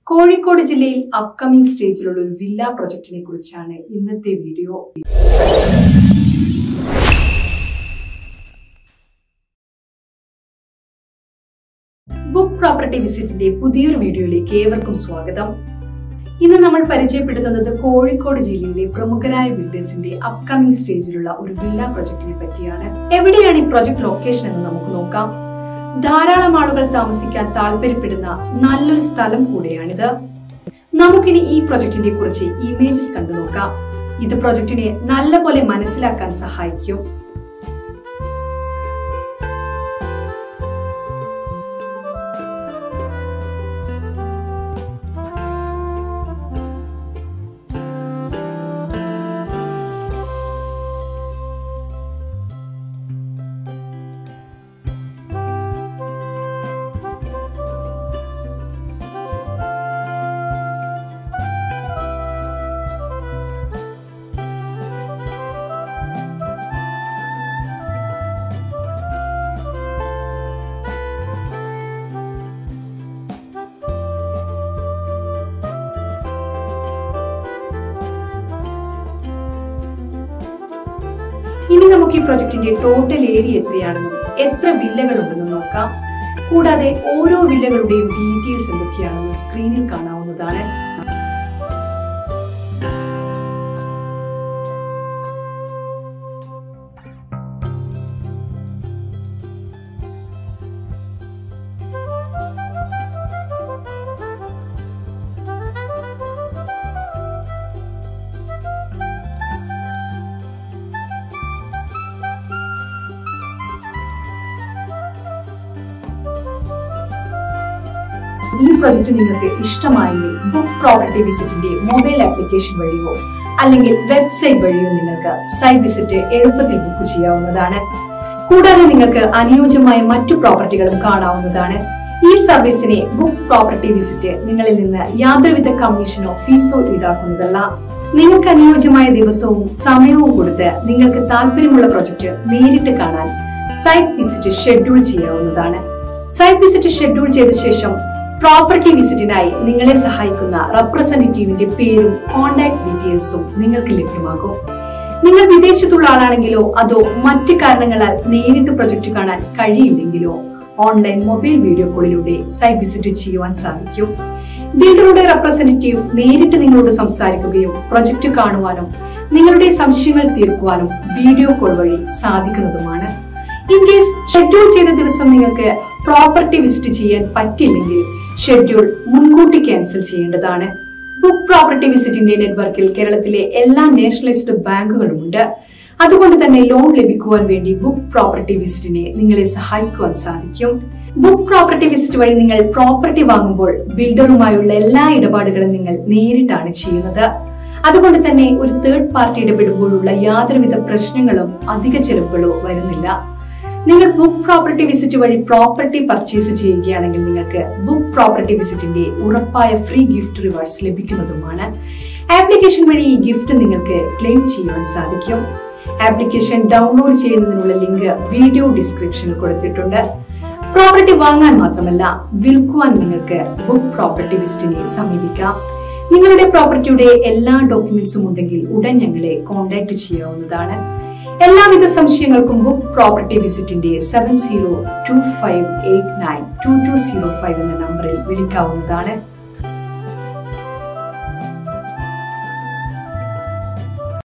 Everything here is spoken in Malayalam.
കോഴിക്കോട് ജില്ലയിൽ അപ്കമിംഗ് സ്റ്റേജിലുള്ള ഒരു വില്ല പ്രൊജക്ടിനെ കുറിച്ചാണ് ഇന്നത്തെ വീഡിയോ ബുക്ക് പ്രോപ്പർട്ടി വിസിറ്റിന്റെ പുതിയൊരു വീഡിയോയിലേക്ക് ഏവർക്കും സ്വാഗതം ഇന്ന് നമ്മൾ പരിചയപ്പെടുത്തുന്നത് കോഴിക്കോട് ജില്ലയിലെ പ്രമുഖരായ ബിൽഡേഴ്സിന്റെ അപ്കമിംഗ് സ്റ്റേജിലുള്ള ഒരു വില്ല പ്രൊജക്ടിനെ പറ്റിയാണ് എവിടെയാണ് ഈ പ്രൊജക്ട് ലൊക്കേഷൻ എന്ന് നമുക്ക് നോക്കാം ധാരാളം ആളുകൾ താമസിക്കാൻ താല്പര്യപ്പെടുന്ന നല്ലൊരു സ്ഥലം കൂടെയാണിത് നമുക്കിനി ഈ പ്രൊജക്ടിനെ കുറിച്ച് ഇമേജസ് കണ്ടു നോക്കാം ഇത് പ്രൊജക്ടിനെ നല്ലപോലെ മനസ്സിലാക്കാൻ സഹായിക്കും ഇനി നമുക്ക് ഈ പ്രൊജക്ടിന്റെ ടോട്ടൽ ഏരിയ എത്രയാണെന്നും എത്ര വില്ലകളുണ്ടെന്നും നോക്കാം കൂടാതെ ഓരോ വില്ലകളുടെയും ഡീറ്റെയിൽസ് എന്തൊക്കെയാണെന്ന് സ്ക്രീനിൽ കാണാവുന്നതാണ് ഈ പ്രൊജക്ട് നിങ്ങൾക്ക് ഇഷ്ടമായെങ്കിൽ ബുക്ക് പ്രോപ്പർട്ടി വിസിറ്റിന്റെ മൊബൈൽ ആപ്ലിക്കേഷൻ വഴിയോ അല്ലെങ്കിൽ വെബ്സൈറ്റ് വഴിയോ നിങ്ങൾക്ക് സൈറ്റ് വിസിറ്റ് എളുപ്പത്തിൽ ബുക്ക് ചെയ്യാവുന്നതാണ് കൂടാതെ നിങ്ങൾക്ക് അനുയോജ്യമായ മറ്റു പ്രോപ്പർട്ടികളും കാണാവുന്നതാണ് ഈ സർവീസിനെ ബുക്ക് പ്രോപ്പർട്ടി വിസിറ്റ് നിങ്ങളിൽ നിന്ന് യാതൊരുവിധ കമ്മീഷനോ ഫീസോ ഈടാക്കുന്നതല്ല നിങ്ങൾക്ക് അനുയോജ്യമായ ദിവസവും സമയവും കൊടുത്ത് നിങ്ങൾക്ക് താല്പര്യമുള്ള പ്രൊജക്ട് നേരിട്ട് കാണാൻ സൈറ്റ് വിസിറ്റ് ഷെഡ്യൂൾ ചെയ്യാവുന്നതാണ് സൈറ്റ് വിസിറ്റ് ഷെഡ്യൂൾ ചെയ്ത ശേഷം പ്രോപ്പർട്ടി വിസിറ്റിനായി നിങ്ങളെ സഹായിക്കുന്ന റെപ്രസെന്റേറ്റീവിന്റെ പേരും കോൺടാക്ട് ഡീറ്റെയിൽസും നിങ്ങൾക്ക് ലഭ്യമാകും നിങ്ങൾ വിദേശത്തുള്ള ആളാണെങ്കിലോ അതോ മറ്റു കാരണങ്ങളാൽ നേരിട്ട് പ്രൊജക്ട് കാണാൻ കഴിയില്ലെങ്കിലോ ഓൺലൈൻ മൊബൈൽ വീഡിയോ കോളിലൂടെ സൈറ്റ് വിസിറ്റ് ചെയ്യുവാൻ സാധിക്കും ബിൽഡറുടെ റെപ്രസെന്റേറ്റീവ് നേരിട്ട് നിങ്ങളോട് സംസാരിക്കുകയും പ്രൊജക്ട് കാണുവാനും നിങ്ങളുടെ സംശയങ്ങൾ തീർക്കുവാനും വീഡിയോ കോൾ വഴി സാധിക്കുന്നതുമാണ് ഇൻ കേസ് ഷെഡ്യൂൾ ചെയ്ത ദിവസം നിങ്ങൾക്ക് പ്രോപ്പർട്ടി വിസിറ്റ് ചെയ്യാൻ പറ്റില്ലെങ്കിൽ ഷെഡ്യൂൾ മുൻകൂട്ടി ക്യാൻസൽ ചെയ്യേണ്ടതാണ് ബുക്ക് പ്രോപ്പർട്ടി വിസിറ്റിന്റെ നെറ്റ്വർക്കിൽ കേരളത്തിലെ എല്ലാ നാഷണലൈസ്ഡ് ബാങ്കുകളുമുണ്ട് അതുകൊണ്ട് തന്നെ ലോൺ ലഭിക്കുവാൻ വേണ്ടി ബുക്ക് പ്രോപ്പർട്ടി വിസിറ്റിനെ നിങ്ങളെ സഹായിക്കുവാൻ സാധിക്കും ബുക്ക് പ്രോപ്പർട്ടി വിസിറ്റ് വഴി നിങ്ങൾ പ്രോപ്പർട്ടി വാങ്ങുമ്പോൾ ബിൽഡറുമായുള്ള എല്ലാ ഇടപാടുകളും നിങ്ങൾ നേരിട്ടാണ് ചെയ്യുന്നത് അതുകൊണ്ട് തന്നെ ഒരു തേർഡ് പാർട്ടി ഇടപെടുമ്പോഴുള്ള യാതൊരുവിധ പ്രശ്നങ്ങളും അധിക ചെലവുകളോ വരുന്നില്ല നിങ്ങൾ ബുക്ക് പ്രോപ്പർട്ടി വിസിറ്റ് വഴി പ്രോപ്പർട്ടി പർച്ചേസ് ചെയ്യുകയാണെങ്കിൽ നിങ്ങൾക്ക് ബുക്ക് പ്രോപ്പർട്ടി വിസിറ്റിന്റെ ഉറപ്പായ ഫ്രീ ഗിഫ്റ്റ് റിവാർഡ്സ് ലഭിക്കുന്നതുമാണ് ആപ്ലിക്കേഷൻ വഴി ഈ ഗിഫ്റ്റ് നിങ്ങൾക്ക് ക്ലെയിം ചെയ്യുവാൻ സാധിക്കും ആപ്ലിക്കേഷൻ ഡൗൺലോഡ് ചെയ്യുന്നതിനുള്ള ലിങ്ക് വീഡിയോ ഡിസ്ക്രിപ്ഷനിൽ കൊടുത്തിട്ടുണ്ട് പ്രോപ്പർട്ടി വാങ്ങാൻ മാത്രമല്ല വിൽക്കുവാൻ നിങ്ങൾക്ക് ബുക്ക് പ്രോപ്പർട്ടി വിസിറ്റിനെ സമീപിക്കാം നിങ്ങളുടെ പ്രോപ്പർട്ടിയുടെ എല്ലാ ഡോക്യുമെന്റ്സും ഉണ്ടെങ്കിൽ ഉടൻ ഞങ്ങളെ കോൺടാക്ട് ചെയ്യാവുന്നതാണ് എല്ലാവിധ സംശയങ്ങൾക്കും ബുക്ക് പ്രോപ്പർട്ടി വിസിറ്റിന്റെ seven zero two five eight nine two two zero five എന്ന നമ്പറിൽ വിളിക്കാവുന്നതാണ്